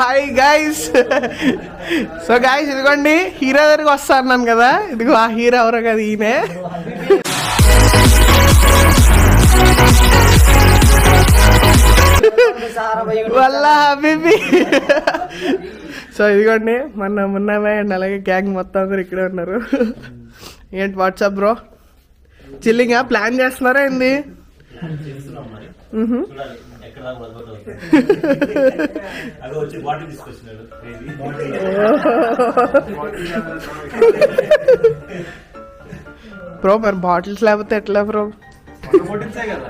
Hi guys so guys ఇదిగోండి hero దగ్గరికి వస్తా అన్నాను కదా ఇదిగో ఆ హీరో ఎవరో కదా ఈయనే వల్ల హబీబీ సో ఇదిగోండి మొన్న మున్నామే అండ్ అలాగే గ్యాంగ్ మొత్తం అందరు ఇక్కడే ఉన్నారు ఏంటి వాట్సాప్ బ్రో చిల్లింగా ప్లాన్ చేస్తున్నారా ఏంది మ్హూ. ఎక్కడ దాకా వదలబోతుంది అదే వచ్చి బాటిల్ తీసుకొచ్చినాడు బ్రో మరి బాటిల్స్ లేకపోతే ఎట్లా బ్రో బాటిల్సే కదా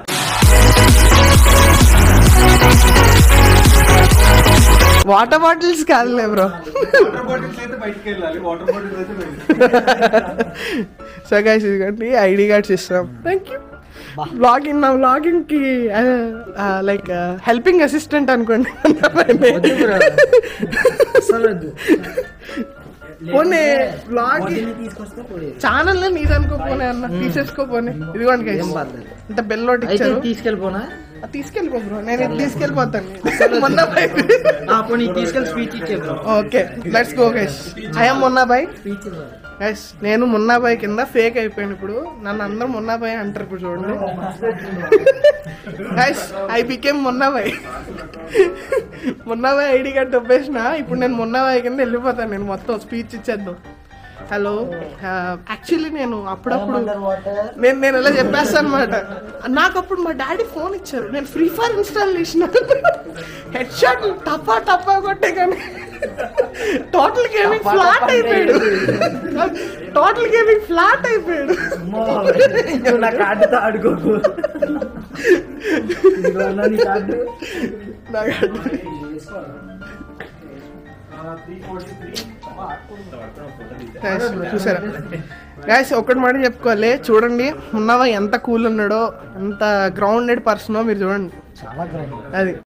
వాటర్ బాటిల్స్ కాదులే బ్రో వాటర్ బాటిల్స్ అయితే బయటికి వెళ్ళాలి వాటర్ బాటిల్స్ అయితే బయటికి సో గైస్ ఇదిగోండి ఐడి కార్డ్స్ ఇస్తాం థ్యాంక్ యూ బ్లాగింగ్ నా బ్లాగింగ్ కి లైక్ హెల్పింగ్ అసిస్టెంట్ అనుకోండి పోనీ బ్లాగింగ్ తీసుకొస్తే పోయేది. ఛానల్ నీది అనుకోపోనే అన్న తీసేసుకోపోనే ఇదిగోండి గైస్ ఇంత బెల్ ఒకటి అయితే ఇచ్చారు తీసుకెళ్ళిపోనా అది తీసుకెళ్ళిపో బ్రో నేను ఇది తీసుకెళ్ళిపోతాను మొన్న బైక్ ఆ, పోనీ తీసుకెళ్ళి స్పీచ్ ఇచ్చే bro okay let's go guys I'm మొన్న బైక్ స్పీచ్ గైస్ నేను మున్నాబాయ్ కింద ఫేక్ అయిపోయాను ఇప్పుడు నన్ను అందరూ మున్నాబాయ్ అంటారు ఇప్పుడు చూడండి guys I became Munnabhai Munnabhai ID card దొబ్బేసిన ఇప్పుడు నేను మున్నాబాయ్ కింద వెళ్ళిపోతాను నేను మొత్తం స్పీచ్ ఇచ్చేద్దాం హలో యాక్చువల్లీ నేను అప్పుడప్పుడు నేను నేను ఇలా చెప్పేస్తాను అనమాట నాకు అప్పుడు మా డాడీ ఫోన్ ఇచ్చారు నేను ఫ్రీ ఫైర్ ఇన్స్టాల్ చేసిన హెడ్ షాట్ టపా టపా కొట్టే కానీ టోటల్ గేమింగ్ ఫ్లాట్ అయిపోయాడు టోటల్ గేమింగ్ ఫ్లాట్ అయిపోయాడు నా కార్డుతో ఆడుకోకు ఇదిగో అన్న నీ కార్డు నాకు అర్థం- Guys, చూసారా గాయస్ ఒకటి మాట చెప్పుకోవాలి చూడండి ఉన్నవా ఎంత కూల్ ఉన్నాడో ఎంత గ్రౌండెడ్ పర్సనో మీరు చూడండి చాలా గ్రైండ్ అది